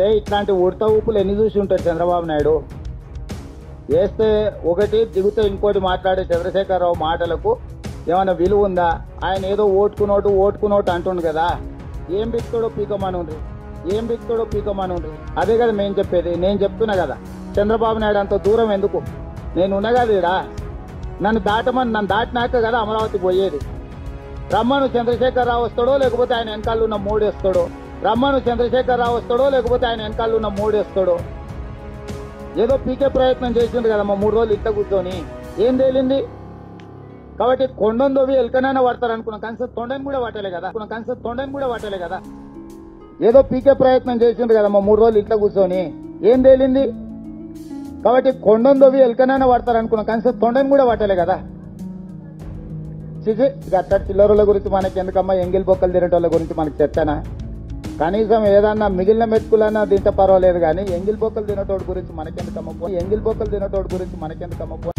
అంటే ఇట్లాంటి ఉడత ఊపులు ఎన్ని చూసి ఉంటాడు చంద్రబాబు నాయుడు వేస్తే ఒకటి దిగుతే ఇంకోటి మాట్లాడే చంద్రశేఖరరావు మాటలకు ఏమైనా విలువ ఉందా ఆయన ఏదో ఓటుకునోటు ఓటుకునోటు అంటుండు కదా ఏం బిక్తాడో పీకమనుండ్రి ఏం బిక్తాడో పీకమనుండ్రి అదే కదా మేము చెప్పేది నేను చెప్తున్నా కదా చంద్రబాబు నాయుడు అంత దూరం ఎందుకు నేను ఉన్నా కదా ఈడ నన్ను దాటమని నన్ను దాటినాక కదా అమరావతి పోయేది రమ్మను చంద్రశేఖర్ రావు వస్తాడో లేకపోతే ఆయన వెనకాల ఉన్న మూడు వస్తాడో రమ్మను చంద్రశేఖర్ రావు వస్తాడో లేకపోతే ఆయన వెనకాల ఉన్న మూడు వస్తాడో ఏదో పీకే ప్రయత్నం చేసిండు కదా మా మూడు రోజులు ఇట్ట కూర్చొని ఏం తేలింది కాబట్టి కొండను దోవి ఎలకనైనా పడతారు అనుకున్నాం కనీసం తొండని కూడా పట్టలే కదా అనుకున్నాం కనీసం తొండని కూడా పట్టలే కదా ఏదో పీకే ప్రయత్నం చేసిండు కదా మా మూడు రోజులు ఇట్లా కూర్చొని ఏం తేలింది కాబట్టి కొండను దోవి ఎలకనైనా పడతారు అనుకున్నాం కనీసం తొండని కూడా పట్టలే కదా చిచి ఇక అట్టడి చిల్లరుల గురించి మనకి ఎందుకమ్మా ఎంగిల్ బొక్కలు తినేటోళ్ళ గురించి మనకి చెప్తానా కనీసం ఏదన్నా మిగిలిన మెతుకులన్నా తింటే పర్వాలేదు కానీ ఎంగిల్ బొక్కలు తినేటోడి గురించి మనకెందుకమ్మ పో ఎంగిల్ బొక్కలు తినేటోడి గురించి మనకెందుకమ్మ పో